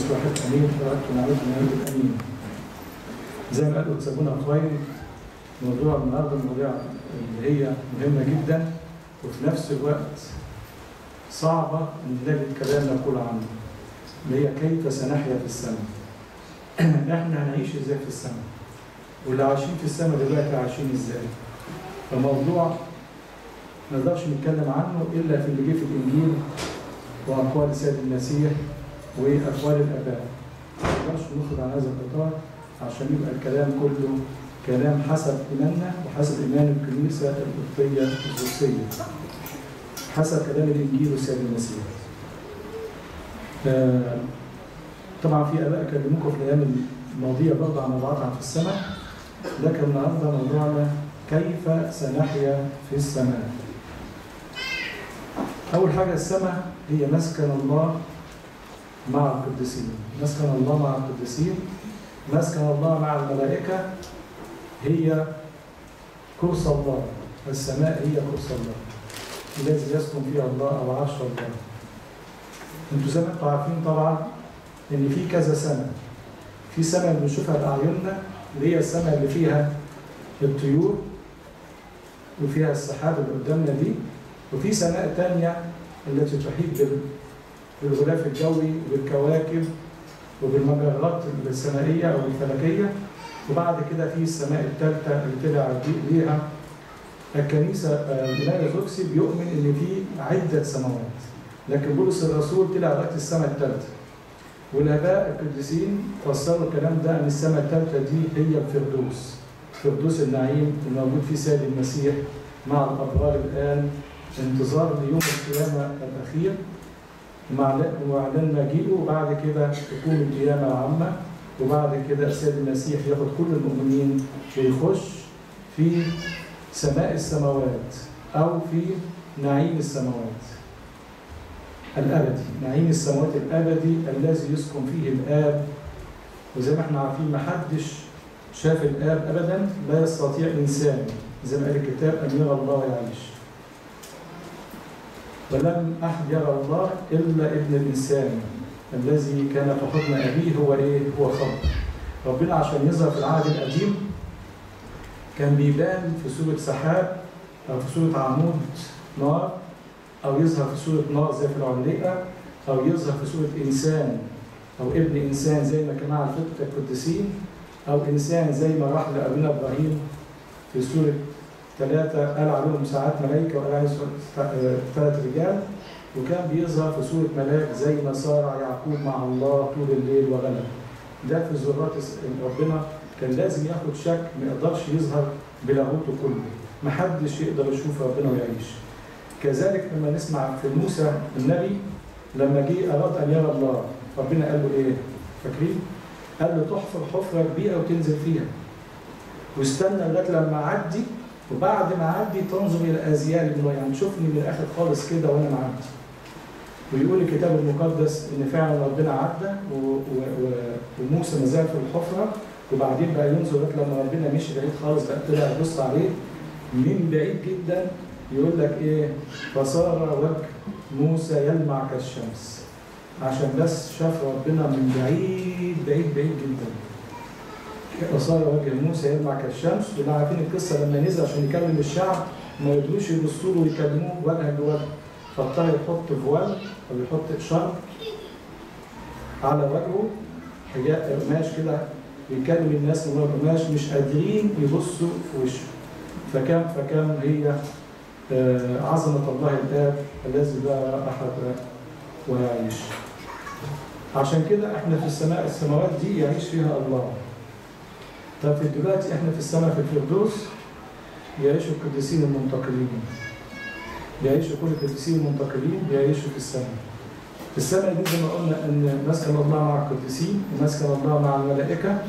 واحد امين فقط ونعود نعود الامين زي ما قالوا تسابونا خوين موضوع النهارده المواضيع اللي هي مهمه جدا وفي نفس الوقت صعبه ان نلاقي الكلام نقول عنه اللي هي كيف سنحيا في السماء احنا هنعيش ازاي في السماء واللي عايشين في السماء دلوقتي عايشين ازاي فموضوع ما نقدرش نتكلم عنه الا في اللي جه في الانجيل واقوال السيد المسيح واقوال الاباء ما نقدرش نخرج عن هذا الاطار عشان يبقى الكلام كله كلام حسب ايماننا وحسب ايمان الكنيسه القبطيه الروسيه حسب كلام الانجيل والسيد المسيح آه، طبعا في اباء كلموكم في الايام الماضيه برضه عن موضوعات في السماء لكن النهارده موضوعنا كيف سنحيا في السماء أول حاجة السماء هي مسكن الله مع القديسين مسكن الله مع القديسين مسكن الله مع الملائكة هي كرسي الله السماء هي كرسي الله الذي يسكن فيها الله أو عرش الله انتوا زي ما انتوا عارفين طبعا ان في كذا سماء في سماء بنشوفها باعيننا اللي هي السماء اللي فيها الطيور وفيها السحاب اللي قدامنا دي وفي سماء تانية التي تحيط بال- بالغلاف الجوي وبالكواكب وبالمجرات السمائية أو الفلكية وبعد كده في السماء الثالثة اللي طلع دي- ليها الكنيسة آه، الإيمان الأرثوذكسي بيؤمن إن في عدة سماوات لكن بولس الرسول طلع لغاية السماء الثالثة والآباء القديسين فسروا الكلام ده أن السماء الثالثة دي هي الفردوس فردوس النعيم الموجود في سيد المسيح مع الأبرار الآن انتظار ليوم القيامة الأخير مع وإعلان مجيئه وبعد كده تكون القيامة العامة وبعد كده السيد المسيح ياخد كل المؤمنين ويخش في سماء السماوات أو في نعيم السماوات الأبدي نعيم السماوات الأبدي الذي يسكن فيه الآب وزي ما احنا عارفين محدش شاف الآب أبدا لا يستطيع إنسان زي ما قال الكتاب أن يرى الله ويعيش ولم أحد يرى الله إلا ابن الإنسان الذي كان في حضن أبيه هو إيه؟ هو خبر ربنا عشان يظهر في العهد القديم كان بيبان في صورة سحاب أو في صورة عمود نار أو يظهر في صورة نار زي في العليقة أو يظهر في صورة إنسان أو ابن إنسان زي ما كان على فكرة القديسين أو إنسان زي ما راح لأبونا إبراهيم في صورة ثلاثة قال عليهم ساعات ملائكة وقال عليهم ثلاث رجال وكان بيظهر في صورة ملاك زي ما صار يعقوب مع الله طول الليل وغلب ده في ذرات ربنا كان لازم ياخد شك ما يقدرش يظهر بلاهوته كله محدش يقدر يشوف ربنا ويعيش كذلك لما نسمع في موسى النبي لما جه أراد أن يرى الله ربنا قال له إيه؟ فاكرين؟ قال له تحفر حفرة كبيرة وتنزل فيها واستنى لغاية لما أعدي وبعد ما أعدي تنظر إلى أزيال المياه يعني تشوفني من الآخر خالص كده وأنا معدي ويقول الكتاب المقدس إن فعلا ربنا عدى و- و- و- وموسى ما زال في الحفرة وبعدين بقى ينظر لغاية لما ربنا مشي بعيد خالص بقى طلع يبص عليه من بعيد جدا يقول لك إيه فصار وجه موسى يلمع كالشمس عشان بس شاف ربنا من بعيد بعيد بعيد جدا فصار وجه موسى يلمع كالشمس واللي عارفين القصه لما نزل عشان يكلم الشعب ما يقدروش يبصوا له ويكلموه وجها لوجه فاضطر يحط فوال او يحط شرب على وجهه حاجات قماش كده بيكلم الناس من ورا القماش مش قادرين يبصوا في وشه فكم فكم هي آه، عظمة الله الآب الذي لا يرى أحد ويعيش عشان كده احنا في السماء السماوات دي يعيش فيها الله طب في دلوقتي احنا في السماء في الفردوس يعيشوا القديسين المنتقلين يعيشوا كل القديسين المنتقلين يعيشوا في السماء في السماء دي زي ما قلنا ان مسكن الله مع القديسين ومسكن الله مع الملائكة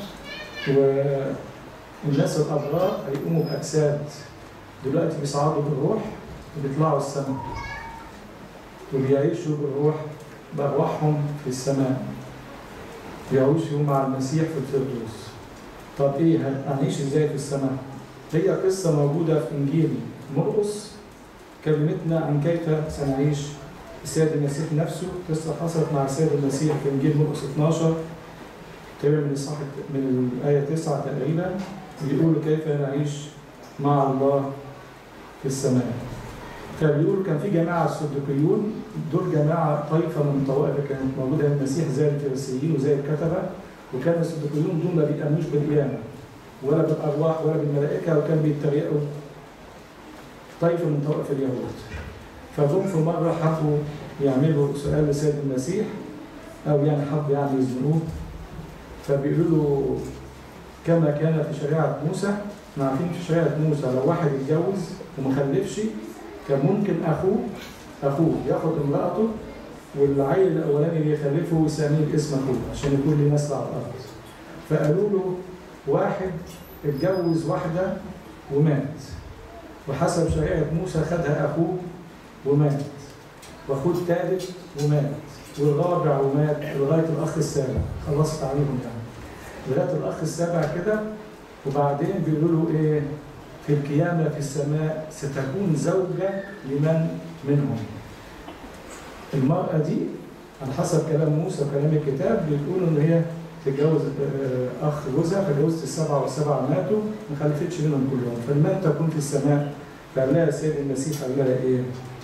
والناس الأبرار هيقوموا بأجساد دلوقتي بيصعدوا بالروح وبيطلعوا السماء وبيعيشوا بالروح بأرواحهم في السماء بيعيشوا مع المسيح في الفردوس طب ايه هنعيش ازاي في السماء؟ هي قصة موجودة في إنجيل مرقس كلمتنا عن كيف سنعيش السيد المسيح نفسه قصة حصلت مع السيد المسيح في إنجيل مرقس 12 تقريبا من الصح من الآية 9 تقريبا بيقول كيف نعيش مع الله في السماء. فبيقول كان في جماعة الصديقيون دول جماعة طائفة من الطوائف اللي كانت موجودة المسيح زي الفريسيين وزي الكتبة وكان الصديقيون دول ما بيأمنوش بالقيامة ولا بالأرواح ولا بالملائكة وكان بيتريقوا طائفة من طوائف اليهود. فجم في مرة حبوا يعملوا سؤال لسيد المسيح أو يعني حبوا يعني يزنقوه فبيقولوا له كما كان في شريعة موسى احنا عارفين في شريعة موسى لو واحد اتجوز وما خلفش كان ممكن أخوه أخوه ياخد امرأته والعيل الأولاني اللي يخلفه ويسميه باسم أخوه عشان يكون ليه نسل على الأرض فقالوا له واحد اتجوز واحدة ومات وحسب شريعة موسى خدها أخوه ومات واخوه الثالث ومات والرابع ومات لغايه الاخ السابع خلصت عليهم يعني لغايه الاخ السابع كده وبعدين بيقولوا له ايه في القيامه في السماء ستكون زوجه لمن منهم المراه دي على حسب كلام موسى وكلام الكتاب بيقولوا ان هي تتجوز اخ جوزها فجوزت السبعه والسبعه ماتوا ما خلفتش منهم كلهم فلمن تكون في السماء فقال لها السيد المسيح قال لها ايه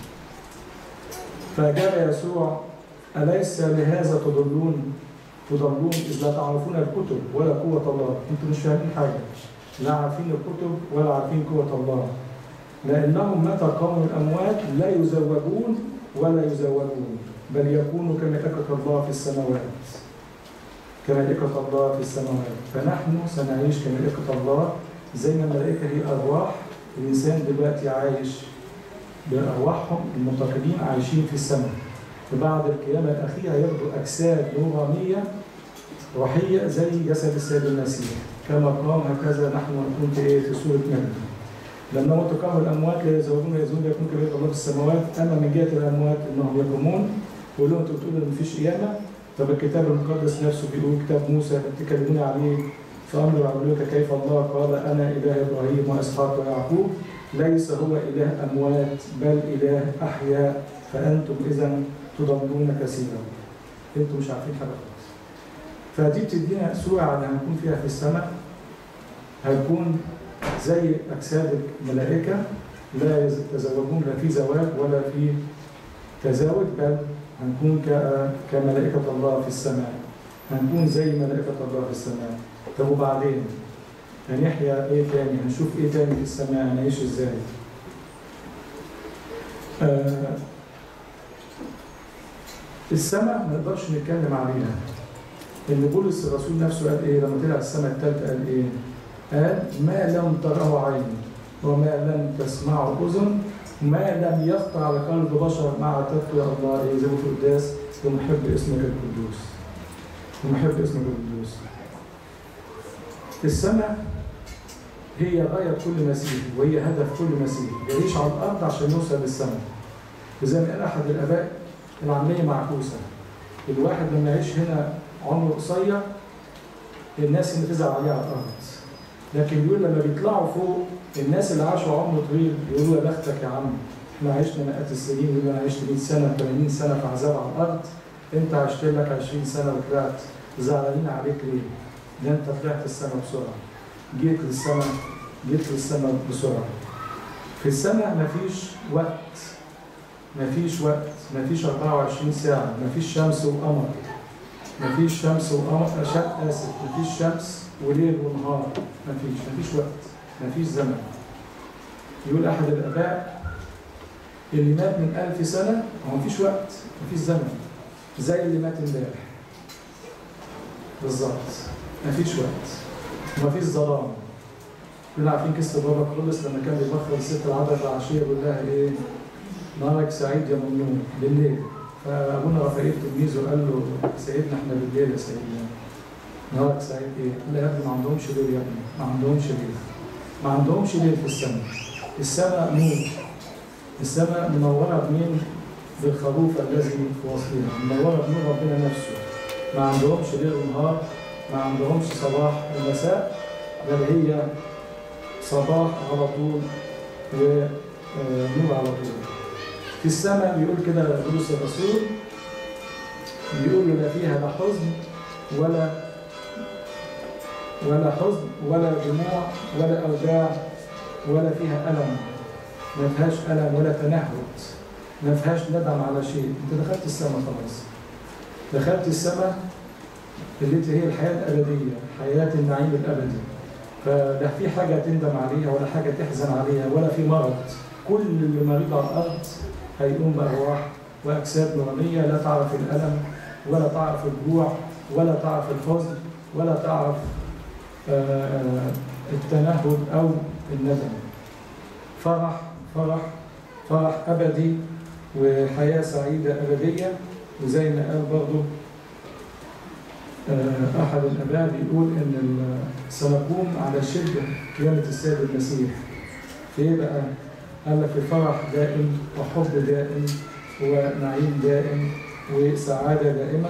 فأجاب يسوع أليس لهذا تضلون تضلون إذ لا تعرفون الكتب ولا قوة الله أنتم مش فاهمين حاجة لا عارفين الكتب ولا عارفين قوة الله لأنهم متى قاموا من الأموات لا يزوجون ولا يزوجون بل يكونوا كملائكة الله في السماوات كملائكة الله في السماوات فنحن سنعيش كملائكة الله زي ما الملائكة هي أرواح الإنسان دلوقتي عايش بأرواحهم المعتقدين عايشين في السماء وبعد القيامة الأخيرة ياخدوا أجساد نورانية روحية زي جسد السيد المسيح كما قام هكذا نحن نكون في إيه في سورة مريم لما موت قام الأموات لا يزوجون يزوجون يكون كبير الله في السماوات أما من جهة الأموات أنهم يقومون يقول لهم أنتوا بتقولوا إن مفيش قيامة طب الكتاب المقدس نفسه بيقول كتاب موسى تكلمون عليه في أمر وعملوك كيف الله قال أنا إله إبراهيم وإسحاق ويعقوب ليس هو إله أموات بل إله أحياء فأنتم إذا تضلون كثيرا أنتم مش عارفين حاجة خالص فدي بتدينا صورة على اللي هنكون فيها في السماء هنكون زي أجساد الملائكة لا يتزوجون لا في زواج ولا في تزاوج بل هنكون كملائكة الله في السماء هنكون زي ملائكة الله في السماء طب وبعدين هنحيا ايه تاني هنشوف ايه تاني في السماء هنعيش ازاي آه السماء ما نقدرش نتكلم عليها ان بولس الرسول نفسه قال ايه لما طلع السماء الثالثه قال ايه قال ما لم تره عين وما لم تسمعه اذن ما لم يخطر على قلب بشر مع تقوى الله ايه زي ما في القداس ومحب اسمك القدوس ومحب اسمك القدوس السماء هي غاية كل مسيحي وهي هدف كل مسيحي يعيش على الأرض عشان يوصل للسماء وزي ما قال أحد الآباء العامية معكوسة الواحد لما يعيش هنا عمره قصير الناس اللي تزعل عليه على الأرض لكن بيقول لما بيطلعوا فوق الناس اللي عاشوا عمر طويل يقولوا يا بختك يا عم احنا عشنا مئات السنين يقول انا عشت 100 سنه 80 سنه في عذاب على الارض انت عشت لك 20 سنه وطلعت زعلانين عليك ليه؟ ده انت طلعت السماء بسرعه جيت للسماء جيت للسماء بسرعه في السماء مفيش وقت مفيش وقت مفيش 24 ساعه مفيش شمس وقمر مفيش شمس وقمر شق اسف مفيش شمس وليل ونهار مفيش مفيش وقت مفيش زمن يقول احد الاباء اللي مات من ألف سنة هو مفيش وقت مفيش زمن زي اللي مات امبارح بالظبط مفيش وقت ومفيش ظلام كلنا عارفين قصة بابا كرولس لما كان بيبخر الست العذراء في العشية يقول لها ايه نارك سعيد يا ممنون بالليل فابونا رفائيل تلميذه قال له سيدنا احنا بالليل يا سيدنا نارك سعيد ايه؟ قال له يا ابني ما عندهمش ليل يا ابني ما عندهمش ليل ما عندهمش ليل في السماء السماء نور السماء منورة بمين؟ بالخروف الذي في وسطنا منورة بنور ربنا نفسه ما عندهمش ليل ونهار ما عندهمش صباح ومساء بل هي صباح على طول ونور على طول في السماء بيقول كده بولس الرسول بيقول لا فيها لا حزن ولا ولا حزن ولا دموع ولا أوجاع ولا فيها ألم ما فيهاش ألم ولا تنهد ما فيهاش ندم على شيء أنت دخلت السماء خلاص دخلت السماء اللي هي الحياة الأبدية حياة النعيم الأبدي فلا في حاجة تندم عليها ولا حاجة تحزن عليها ولا في مرض كل اللي مريض على الأرض هيقوم بأرواح وأجساد نورانية لا تعرف الألم ولا تعرف الجوع ولا تعرف الحزن ولا تعرف آه، التنهد أو الندم فرح فرح فرح أبدي وحياة سعيدة أبدية وزي ما قال برضو آه، أحد الآباء بيقول إن ال- سنقوم على شبه قيامة السيد المسيح في إيه بقى؟ قال لك في فرح دائم وحب دائم ونعيم دائم وسعادة دائمة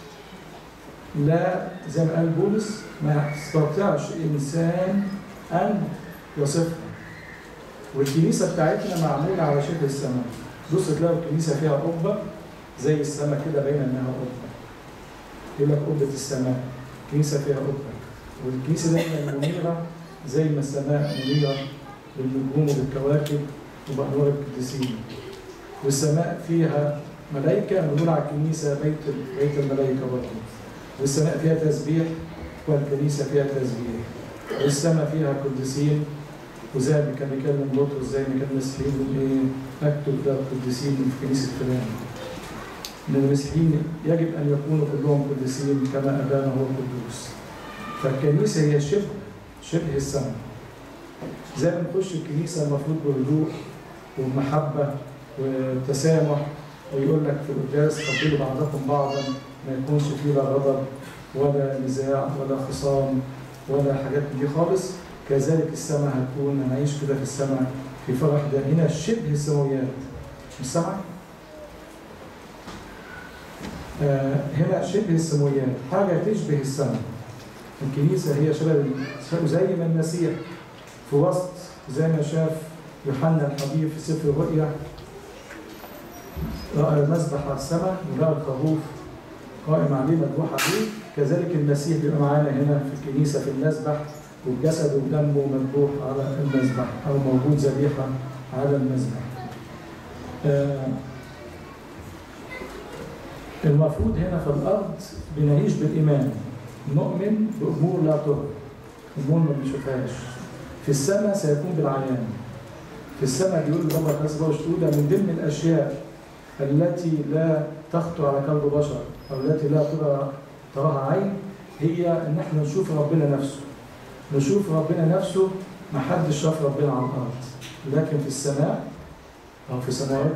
لا زي ما قال بولس ما يستطيعش إنسان أن يصفها والكنيسة بتاعتنا معمولة على شبه السماء بص تلاقوا الكنيسة فيها قبة زي السماء كده باينة إنها قبة يقول لك قبة السماء كنيسة فيها قبة والكنيسة دايما منيرة زي ما السماء منيرة بالنجوم وبالكواكب وبأنوار القديسين والسماء فيها ملائكة بنقول على الكنيسة بيت بيت الملائكة برضه والسماء فيها تسبيح والكنيسة فيها تسبيح والسماء فيها قديسين وزي ما كان بيكلم بطرس زي ما كان المسيحيين يقول ايه اكتب ده قديسين في كنيسة فلان ان المسيحيين يجب ان يكونوا كلهم قديسين كما ابانا هو قدوس فالكنيسة هي شبه شبه السماء زي ما نخش الكنيسة المفروض بهدوء وبمحبة وتسامح ويقول لك في القداس قبلوا بعضكم بعضا ما يكونش فيه لا غضب ولا نزاع ولا خصام ولا حاجات من دي خالص كذلك السماء هتكون هنعيش كده في السماء في فرح ده هنا شبه السماويات مش سامع؟ آه هنا شبه السماويات حاجة تشبه السماء الكنيسة هي شبه زي ما المسيح في وسط زي ما شاف يوحنا الحبيب في سفر الرؤيا رأى المسبح على السماء ولقى الخروف قائم عليه مذبوح عليه كذلك المسيح بيبقى معانا هنا في الكنيسة في المسبح والجسد ودمه مذبوح على المذبح أو موجود ذبيحة على المذبح. آه المفروض هنا في الأرض بنعيش بالإيمان نؤمن بأمور لا ترى أمور ما بنشوفهاش في السماء سيكون بالعيان في السماء بيقول بابا كاسبا وشتودة من ضمن الأشياء التي لا تخطر على قلب بشر أو التي لا ترى تراها عين هي إن احنا نشوف ربنا نفسه نشوف ربنا نفسه ما حدش شاف ربنا على الأرض لكن في السماء أو في السماوات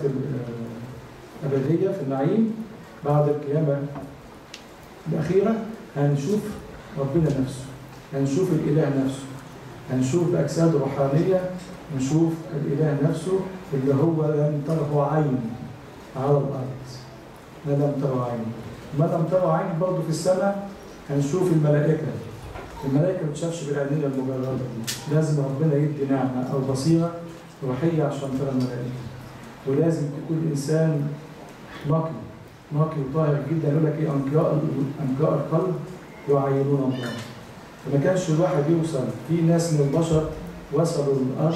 الأبدية في النعيم بعد القيامة الأخيرة هنشوف ربنا نفسه هنشوف الإله نفسه هنشوف بأجساد روحانية نشوف الإله نفسه اللي هو لم تره عين على الأرض ما لم تره عين ما لم تره عين برضه في السماء هنشوف الملائكة الملائكة ما بتشافش بالعينين المجردة دي لازم ربنا يدي نعمة أو بصيرة روحية عشان ترى الملائكة ولازم تكون إنسان نقي نقي وطاهر جدا يقول لك إيه أنقياء أنقياء القلب يعينون الله فما كانش الواحد يوصل في ناس من البشر وصلوا للأرض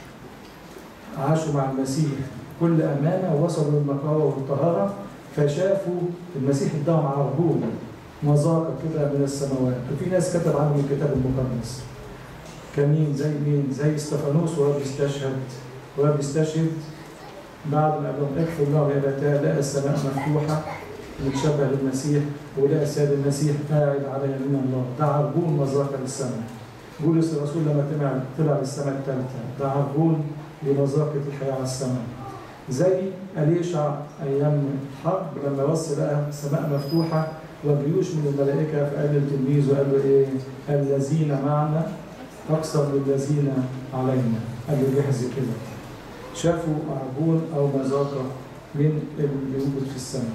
عاشوا مع المسيح كل أمانة ووصلوا للنقاوة والطهارة فشافوا المسيح اداهم عربون مذاقة كده من السماوات وفي ناس كتب عنهم الكتاب المقدس كمين زي مين زي استفانوس وهو بيستشهد وهو بيستشهد بعد ما قال لهم اكفوا الله يا بتاه لقى السماء مفتوحة متشبه للمسيح ولقى السيد المسيح قاعد على يمين الله ده عربون مذاقة للسماء بولس الرسول لما طلع طلع للسماء الثالثة ده عربون لمذاقة الحياة على السماء زي أليشع أيام الحرب لما وصل لقى السماء مفتوحة وجيوش من الملائكة فقال للتلميذ وقال له إيه؟ الذين معنا أكثر من الذين علينا قال له جهز كده شافوا عربون أو مذاقة من اللي موجود في السماء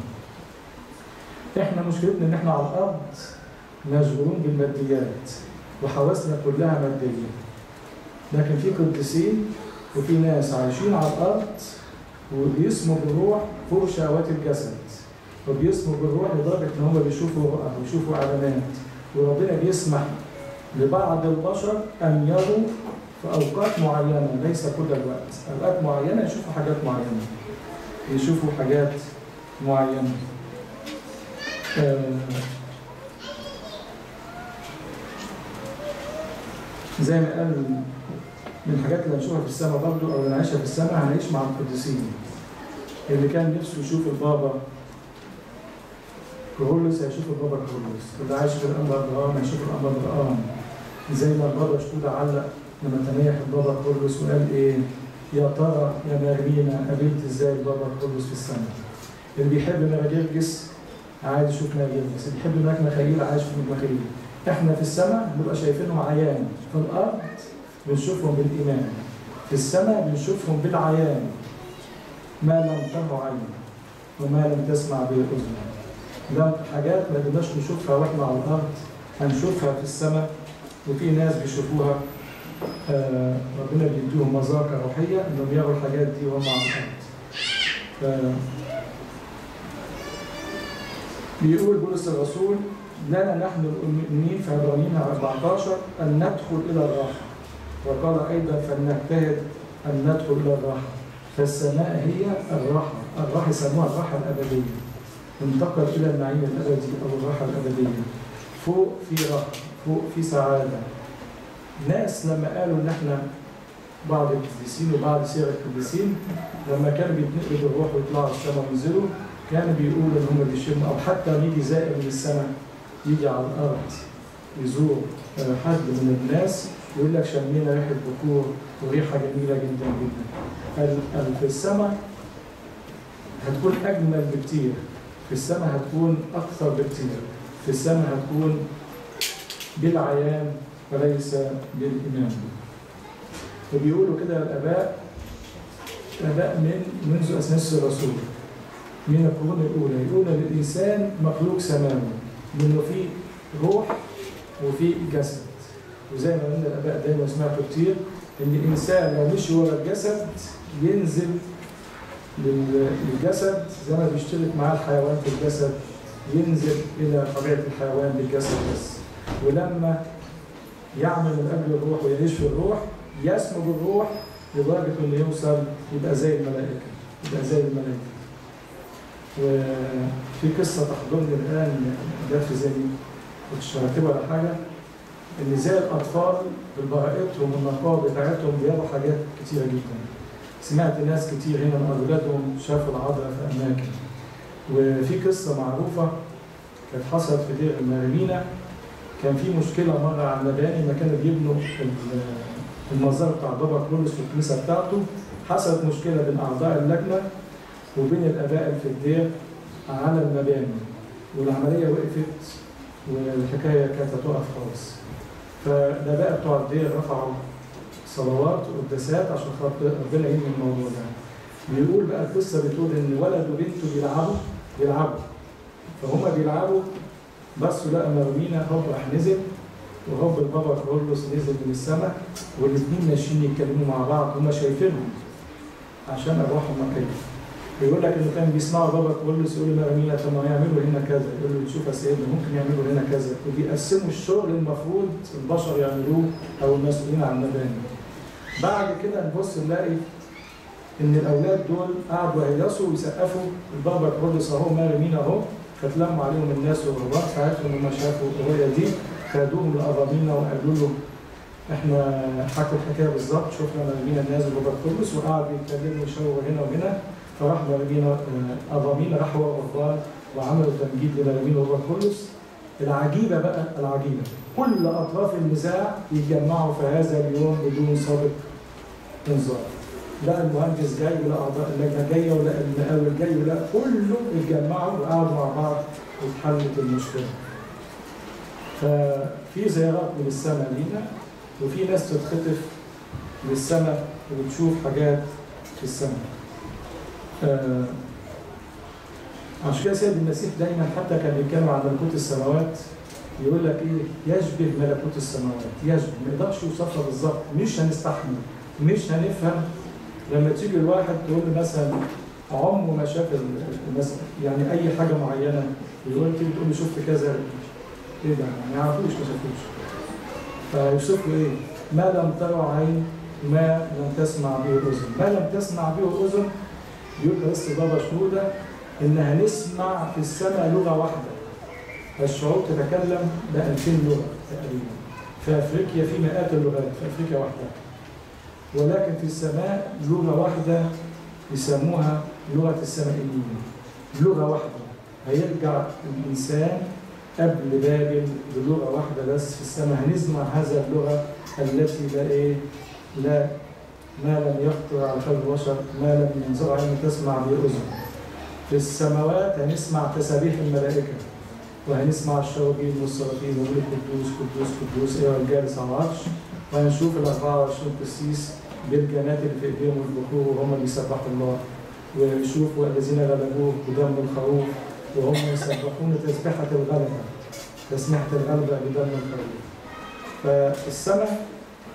احنا مشكلتنا ان احنا على الارض مشغولون بالماديات وحواسنا كلها ماديه لكن في قديسين وفي ناس عايشين على الارض وبيسموا بالروح فوق شهوات الجسد وبيسموا بالروح لدرجة إن هم بيشوفوا رؤى ويشوفوا علامات وربنا بيسمح لبعض البشر أن يروا في أوقات معينة ليس كل الوقت أوقات معينة يشوفوا حاجات معينة يشوفوا حاجات معينة آه زي ما قال من الحاجات اللي هنشوفها في السماء برضه او اللي هنعيشها في السماء هنعيش مع القديسين اللي كان نفسه يشوف البابا كهولوس هيشوف البابا كهولوس اللي عايش في الانبا ابراهام هيشوف الانبا ابراهام زي ما البابا شنودة علق لما تنيح البابا كهولوس وقال ايه يا ترى يا مارينا قابلت ازاي البابا كهولوس في السماء اللي بيحب مراجيرجس عايز يشوف مراجيرجس اللي بيحب ملاك مخيل عايش في مخيل احنا في السماء بنبقى شايفينهم عيان في الارض بنشوفهم بالايمان في السماء بنشوفهم بالعيان ما لم تره عين وما لم تسمع به اذن ده حاجات ما قدرناش نشوفها واحنا على الارض هنشوفها في السماء وفي ناس بيشوفوها آه ربنا بيديهم مذاكره روحيه انهم يروا الحاجات دي وهم على الارض ف... بيقول بولس الرسول لنا نحن المؤمنين في عبرانيين 14 ان ندخل الى الراحه وقال ايضا فلنجتهد ان ندخل الى الراحه فالسماء هي الراحه الراحه يسموها الراحه الابديه انتقل الى النعيم الابدي او الراحه الابديه فوق في راحه فوق في سعاده ناس لما قالوا ان احنا بعض القديسين وبعض سير القديسين لما كانوا بيتنقلوا بالروح ويطلعوا السماء وينزلوا كانوا بيقولوا ان هم بيشموا او حتى يجي زائر من السماء يجي على الارض يزور حد من الناس يقول لك شمينا ريحه بخور وريحه جميله جدا جدا. في السماء هتكون اجمل بكتير. في السماء هتكون اكثر بكتير. في السماء هتكون بالعيان وليس بالايمان. وبيقولوا كده الاباء الاباء من منذ اساس الرسول من القرون الاولى يقول ان الانسان مخلوق سماوي منه فيه روح وفي جسد وزي ما قلنا الاباء دايما سمعتوا كتير ان الانسان لو مشي ورا الجسد ينزل للجسد زي ما بيشترك معاه الحيوان في الجسد ينزل الى طبيعه الحيوان بالجسد بس ولما يعمل من اجل الروح ويعيش في الروح يسمج الروح لدرجه انه يوصل يبقى زي الملائكه يبقى زي الملائكه وفي قصه تحضرني الان جت في ذهني كنتش هرتبها ولا حاجه ان زي الاطفال ببراءتهم والنقاوه بتاعتهم بيروا حاجات كتيره جدا. سمعت ناس كتير هنا من اولادهم شافوا العذراء في اماكن. وفي قصه معروفه كانت حصلت في دير المارينا كان في مشكله مره على المباني ما كانوا بيبنوا المزار بتاع بابا كرولوس في الكنيسه بتاعته حصلت مشكله بين اعضاء اللجنه وبين الاباء في الدير على المباني والعمليه وقفت والحكايه كانت هتقف خالص فالاباء بتوع الدير رفعوا صلوات وقداسات عشان خاطر ربنا ينهي الموضوع ده بيقول بقى القصه بتقول ان ولد وبنته بيلعبوا بيلعبوا فهم بيلعبوا بصوا لقى مرمينا هوب راح نزل وهوب البابا كرولوس نزل من السماء والاثنين ماشيين يتكلموا مع بعض هم شايفينهم عشان ارواحهم مكانهم بيقول لك انه كان بيسمعوا بابا كرولوس يقول لمرمينا طب ما يعملوا هنا كذا يقول له شوف يا سيدنا ممكن يعملوا هنا كذا وبيقسموا الشغل المفروض البشر يعملوه او المسؤولين عن المباني بعد كده نبص نلاقي ان الاولاد دول قعدوا يهيصوا ويسقفوا البابا كرولوس اهو مرمينا اهو فتلموا عليهم الناس والرباط ساعتهم هم شافوا الرؤيه دي خدوهم لأرامينا وقالوا له احنا حكوا الحكايه بالظبط شفنا مرمينا نازل بابا كرولوس وقعدوا يتكلموا ويشاوروا هنا وهنا فراح مرمينا أرامينا راحوا الرهبان وعملوا تمجيد لمرمينا بابا كرولوس العجيبه بقى العجيبه كل اطراف النزاع يتجمعوا في هذا اليوم بدون سابق انذار لا المهندس جاي ولا اعضاء اللجنه جايه ولا المقاول جاي ولا كله اتجمعوا وقعدوا مع بعض واتحلت المشكله. ففي زيارات من السماء لينا وفي ناس تتخطف للسماء وبتشوف حاجات في السماء. آه عشان كده سيد المسيح دايما حتى كان بيتكلم عن ملكوت السماوات يقول لك ايه يشبه ملكوت السماوات يشبه ما يقدرش يوصفها بالظبط مش هنستحمل مش هنفهم لما تيجي الواحد تقول له مثلا عمره ما شاف المسألة يعني أي حاجة معينة يقول تيجي تقول له شفت كذا إيه ده؟ ما يعرفوش ما شافوش فيوصف له إيه؟ ما لم ترى عين ما لم تسمع به الأذن ما لم تسمع به الأذن يقول لسه بابا شنودة إن هنسمع في السماء لغة واحدة الشعوب تتكلم ب 2000 لغة تقريبا في أفريقيا في مئات اللغات في أفريقيا واحدة ولكن في السماء لغة واحدة يسموها لغة السمائيين لغة واحدة هيرجع الإنسان قبل بابل بلغة واحدة بس في السماء هنسمع هذا اللغة التي لا إيه لا ما لم يخطر على قلب البشر ما لم ينزغ عين تسمع بأذن في السماوات هنسمع تسابيح الملائكة وهنسمع الشواغيل والصراطين ونقول قدوس قدوس قدوس ايها الجالس على العرش وهنشوف ال 24 قسيس بالجنات اللي في ايديهم والبخور وهم بيسبحوا الله ويشوفوا الذين غلبوه بدم الخروف وهم يسبحون تسبحة الغلبة تسبحة الغلبة بدم الخروف فالسماء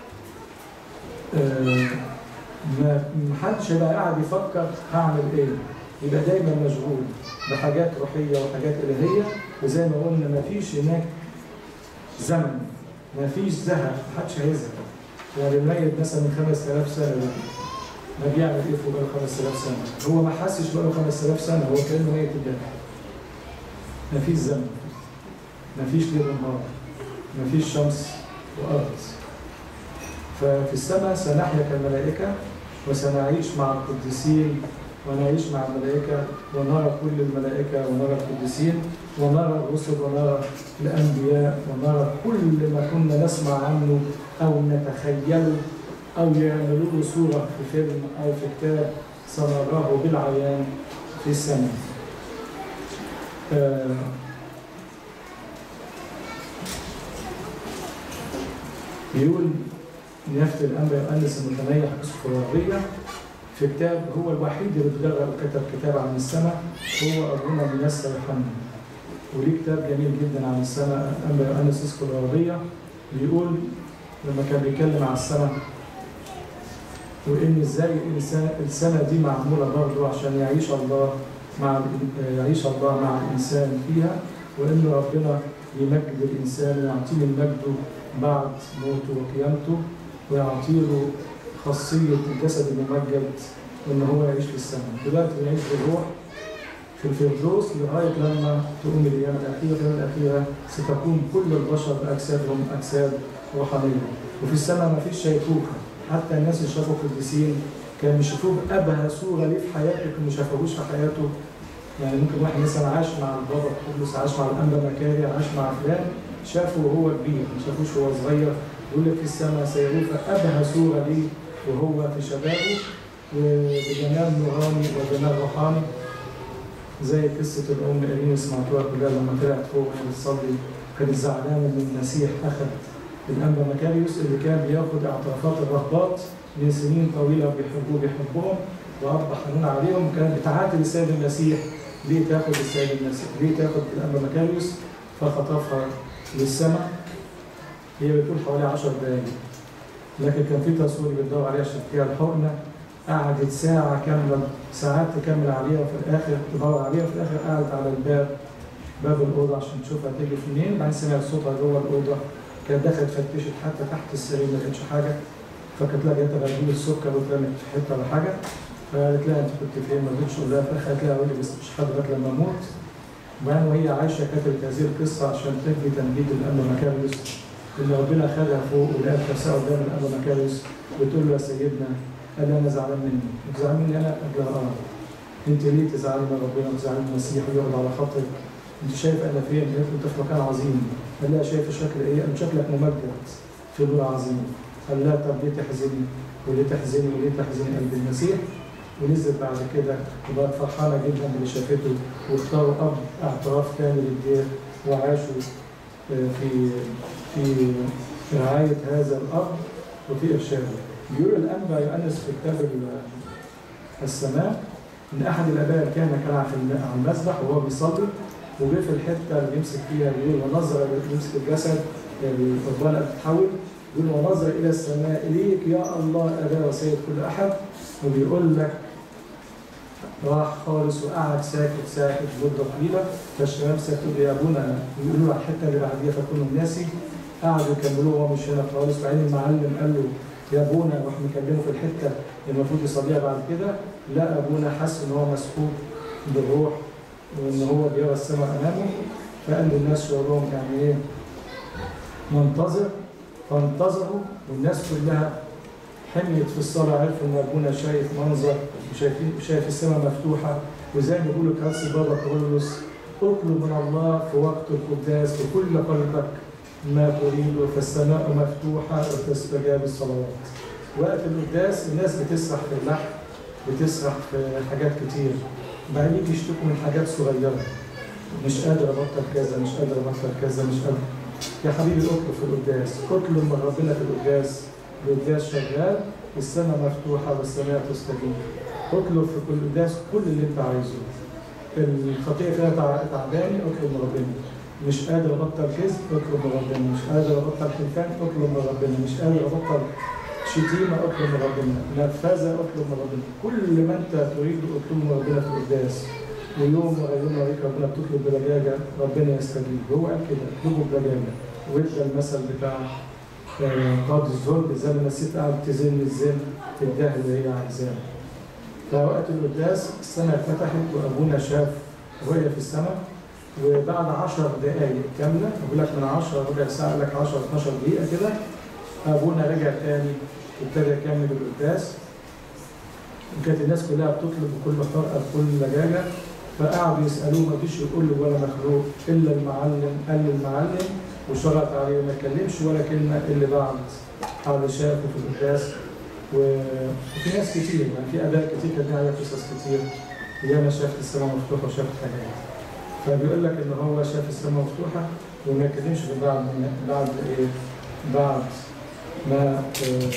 آه، ما حدش هيبقى قاعد يفكر هعمل ايه يبقى دايما مشغول بحاجات روحيه وحاجات الهيه وزي ما قلنا ما فيش هناك زمن ما فيش زهق محدش هيزهق يعني الميت مثلا من 5000 سنه ده ما بيعمل ايه فوق بقاله 5000 سنه هو ما حسش بقاله 5000 سنه هو كانه ميت امبارح ما فيش زمن ما فيش ليل ونهار ما فيش شمس وارض ففي السماء سنحيا كالملائكه وسنعيش مع القديسين ونعيش مع الملائكة ونرى كل الملائكة ونرى القديسين ونرى الرسل ونرى الأنبياء ونرى كل ما كنا نسمع عنه أو نتخيله أو يعملوا له صورة في فيلم أو في كتاب سنراه بالعيان في السماء. آه بيقول نيافة الأنبا يؤنس المتنيح أسطورية في كتاب هو الوحيد اللي اتجرأ وكتب كتاب عن السماء هو أبونا بنسى يوحنا وليه كتاب جميل جدا عن السماء أما يؤنس اسكو الأرضية بيقول لما كان بيتكلم عن السماء وإن إزاي السماء دي معمولة برضه عشان يعيش الله مع يعيش الله مع الإنسان فيها وإن ربنا يمجد الإنسان ويعطيه مجده بعد موته وقيامته ويعطيه خاصية الجسد الممجد وإن هو يعيش في السماء دلوقتي بنعيش بالروح في الفردوس لغاية لما تقوم الأيام الأخيرة الأيام الأخيرة ستكون كل البشر بأجسادهم أجساد روحانية وفي السماء ما فيش شيخوخة حتى الناس اللي شافوا قديسين كانوا يشوفوه بأبهى صورة ليه في حياته لكن ما شافوهوش في حياته يعني ممكن واحد مثلا عاش مع البابا قدس عاش مع الأنبا مكاري عاش مع فلان شافه وهو كبير ما شافوش وهو صغير يقول لك في السماء سيروه أبهى صورة ليه وهو في شبابه وبجمال نوراني وجمال روحاني زي قصة الأم إيرين سمعتوها كلها لما طلعت فوق وهي بتصلي كانت زعلانة إن المسيح أخذ الأنبا مكاريوس اللي كان بياخد اعترافات الرهبات من سنين طويلة بيحبوه بيحبهم وأب حنون عليهم كانت بتعاتب السيد المسيح ليه تاخد السيد المسيح ليه تاخد الأنبا مكاريوس فخطفها للسماء هي بتقول حوالي 10 دقايق لكن كان في تصوير بتدور عليها عشان فيها الحقنه قعدت ساعة كاملة ساعات تكمل عليها وفي الآخر تدور عليها وفي الآخر قعدت على الباب باب الأوضة عشان تشوفها تيجي منين بعدين سمعت صوتها جوه الأوضة كانت دخلت فتشت حتى تحت السرير ما لقيتش حاجة فكانت لها جت غربيل السكر واترمت في حتة ولا حاجة فقالت لها أنت كنت فين ما رضيتش أقول لها في الآخر قالت لها قولي بس مش حاضر لغاية لما أموت وبعدين وهي عايشة كتبت هذه القصة عشان تجري تنجيد الأم مكاريوس اللي ربنا خدها فوق ولقت نفسها قدام الأب مكاريوس بتقول له يا سيدنا قال انا زعلان مني انت زعلان مني انا قال لها اه انت ليه تزعلي من ربنا وتزعلي من المسيح ويقعد على خاطرك انت شايف انا فين؟ قالت له انت في مكان عظيم قال لها شايف شكل ايه؟ قال شكلك ممجد في نور عظيم قال لها طب ليه تحزني؟ وليه تحزني وليه تحزني قلب المسيح؟ ونزلت بعد كده وبقت فرحانه جدا باللي شافته واختاروا اب اعتراف كامل للدير وعاشوا في في رعايه هذا الاب وفي ارشاده. بيقول الانبا يؤنس في كتاب السماء ان احد الاباء كان كان على المسبح وهو بيصلي وجه في الحته اللي بيمسك فيها بيقول ونظر يمسك الجسد القربان بتتحول يقول ونظر الى السماء اليك يا الله ابا وسيد كل احد وبيقول لك راح خالص وقعد ساكت ساكت مده طويله فالشباب سكتوا يا ابونا يقولوا له على الحته اللي بعديها فكلهم ناسي قعدوا يكملوه وهو مش هنا خالص بعدين المعلم قال له يا ابونا راح مكلمه في الحته اللي المفروض يصليها بعد كده لا ابونا حس ان هو مسحوق بالروح وان هو بيرى السماء امامه فقال للناس شو لهم يعني ايه منتظر فانتظروا والناس كلها حميت في الصلاه عرفوا ان ابونا شايف منظر وشايفين شايف السماء مفتوحه وزي ما بيقولوا كرس بابا كارلوس اطلب من الله في وقت القداس بكل قلبك ما تريد فالسماء مفتوحه وتستجاب الصلوات. وقت القداس الناس بتسرح في اللحن بتسرح في حاجات كتير بعدين يجي يشتكوا من حاجات صغيره مش قادر ابطل كذا مش قادر ابطل كذا مش قادر يا حبيبي اطلب في القداس اطلب من ربنا في القداس القداس شغال السماء مفتوحه والسماء تستجيب اطلب في كل قداس كل اللي انت عايزه الخطيئه فيها تع- تعباني اطلب من ربنا مش قادر ابطل كذب اطلب من ربنا مش قادر ابطل حلفان اطلب من ربنا مش قادر ابطل شتيمه اطلب من ربنا نرفزه اطلب من ربنا كل ما انت تريد اطلب من ربنا في القداس ويوم ويوم عليك ربنا بتطلب بلجاجه ربنا يستجيب هو قال كده اطلبوا بلجاجه وادى المثل بتاع آه، قاضي الظلم زي ما الست قاعده تزن الزن تديها اللي هي عايزاه فوقت القداس السماء اتفتحت وابونا شاف رؤيه في السماء وبعد 10 دقائق كامله بقول لك من 10 ربع ساعه لك 10 12 دقيقه كده ابونا رجع تاني ابتدى يكمل القداس وكانت الناس كلها بتطلب بكل حرقه بكل لجاجه فقعدوا يسالوه ما فيش يقول له ولا مخلوق الا المعلم قال للمعلم وشرط عليه ما يتكلمش ولا كلمه الا بعد قعد شافه في القداس و- وفي ناس كتير يعني في اباء كتير كان لها قصص كتير ياما شافت السماء مفتوحه وشافت حاجات فبيقول لك ان هو شاف السماء مفتوحه وما يتكلمش غير بعد بعد ايه؟ بعد ما آه،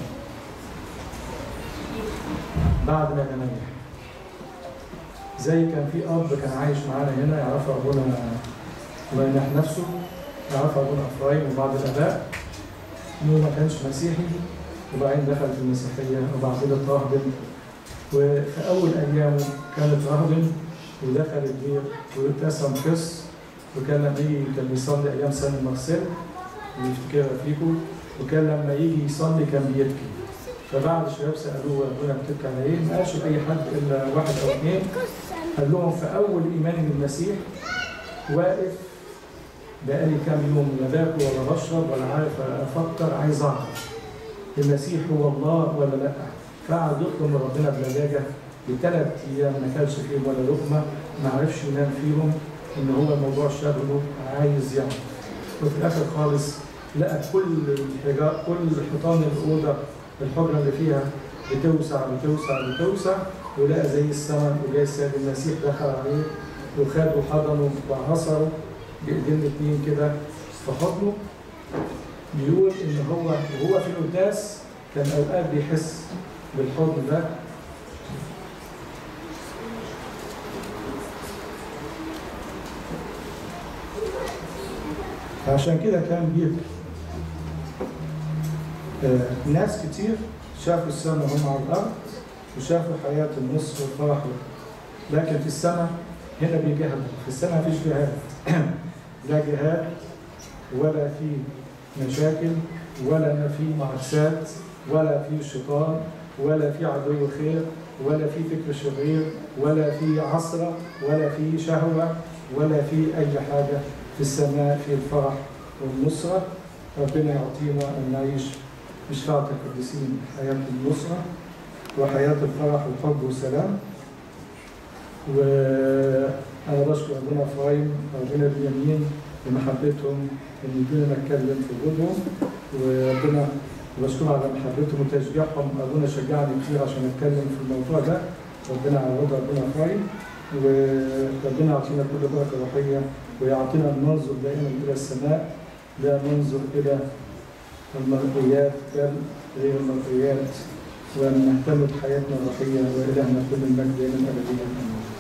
بعد ما يتنيح زي كان في اب كان عايش معانا هنا يعرفه ابونا الله ينح نفسه يعرفه ابونا افرايم وبعض الاباء انه ما كانش مسيحي وبعدين دخل في المسيحيه وبعد كده اترهبن وفي اول ايامه كانت رهبن ودخل الدير وابتسم قس وكان لما يجي كان بيصلي ايام سنه المغسل ويفتكرها فيكم وكان لما يجي يصلي كان بيبكي فبعد الشباب سالوه ابونا بتبكي على ايه؟ ما قالش لاي حد الا واحد او اثنين قال لهم في اول ايماني بالمسيح واقف بقالي كام يوم لا باكل ولا بشرب ولا عارف افكر عايز اعرف المسيح هو الله ولا لا فقعد يطلب من ربنا بلجاجه لثلاث ايام ما كلش فيهم ولا لقمه ما عرفش ينام فيهم ان هو الموضوع شغله عايز يعرف وفي الاخر خالص لقى كل الحجار كل حيطان الاوضه الحجره اللي فيها بتوسع بتوسع بتوسع ولقى زي السماء وجاي السيد المسيح دخل عليه وخده وحضنه وعصره بايدين الاثنين كده في حضنه بيقول ان هو وهو في القداس كان اوقات بيحس بالحضن ده فعشان كده كان بيبكي آه، ناس كتير شافوا السماء وهم على الارض وشافوا حياه النصر وفرحوا لكن في السماء هنا بيجاهدوا في السماء مفيش جهاد لا جهاد ولا في مشاكل ولا في معاكسات ولا في شيطان ولا في عدو خير ولا في فكر شرير ولا في عصرة ولا في شهوة ولا في أي حاجة في السماء في الفرح والنصرة ربنا يعطينا أن نعيش بشفاعة القديسين حياة النصرة وحياة الفرح والحب والسلام وأنا بشكر أبونا إبراهيم وأبونا بنيامين بمحبتهم إن يدونا نتكلم في وجودهم وربنا بشكرهم على محبتهم وتشجيعهم أبونا شجعني كتير عشان أتكلم في الموضوع ده ربنا يعوض أبونا إبراهيم وربنا يعطينا كل بركة روحية ويعطينا أن ننظر دائما إلى السماء لا ننظر إلى المرئيات بل غير المرئيات وأن نهتم بحياتنا الروحية وإلهنا كل المجد إلى الأبدية آمين